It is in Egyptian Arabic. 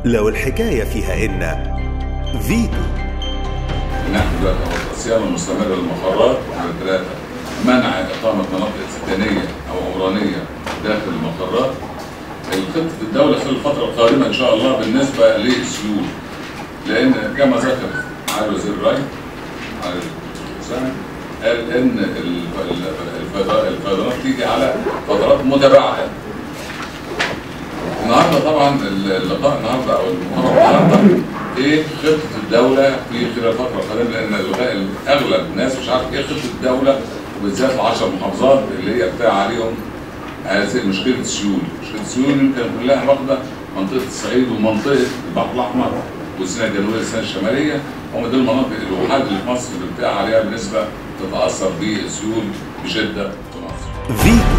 لو الحكاية فيها إن فيتو نحن دلوقتي هو الصيانه المستمره للمقرات على ثلاثه منع اقامه مناطق سكنيه او عمرانيه داخل المقرات خطه الدوله خلال الفتره القادمه ان شاء الله بالنسبه للسيول لان كما ذكر معالي وزير الري معالي حسام قال ان الف- الف- الفيض- الفيضانات تيجي على فترات متباعده النهارده طبعا اللقاء النهارده او المؤتمر النهارده ايه خطه الدوله في خلال الفتره القادمه لان الغاء اغلب الناس مش عارف ايه خطه الدوله وبالذات ال 10 محافظات اللي هي بتاع عليهم هذه مشكله السيول، مشكله السيول يمكن كلها واخده منطقه الصعيد ومنطقه البحر الاحمر والسيناء الجنوبيه والسيناء الشماليه هم دول المناطق الوحيده اللي في مصر اللي بتاع عليها بنسبه تتاثر بالسيول بشده في مصر. فيتو